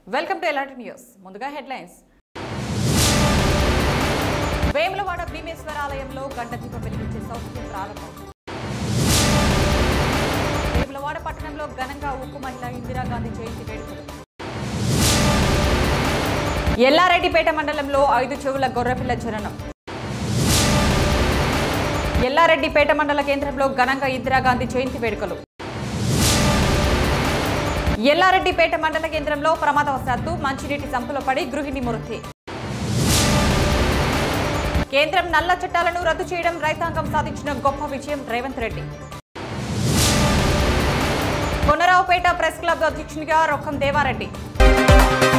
welcome to ఎలాంటి news ముందుగా headlines Vemulawada Bhimeshwara ఆలయంలో గంట దీపం వెలిగించే సౌకర్యం ప్రారంభం వేములవాడ పట్టణంలో ఘనంగా ఉక్కు మహిళ ఇందిరాగాంధీ జయంతి వేడుకలు ఎల్లారెడ్డిపేట మండలంలో ఐదు చెవుల గొర్రెపిల్ల జననం ఎల్లారెడ్డిపేట మండల కేంద్రంలో ఘనంగా ఇందిరాగాంధీ జయంతి వేడుకలు ఎల్లారెడ్డిపేట మండల కేంద్రంలో ప్రమాదవశాత్తు మంచినీటి సంపులో పడి గృహిణి మృతి కేంద్రం నల్ల చట్టాలను రద్దు చేయడం రైతాంగం సాధించిన గొప్ప విజయం రేవంత్ రెడ్డి కొనరావుపేట ప్రెస్ క్లబ్ అధ్యక్షునిగా రొక్కం దేవారెడ్డి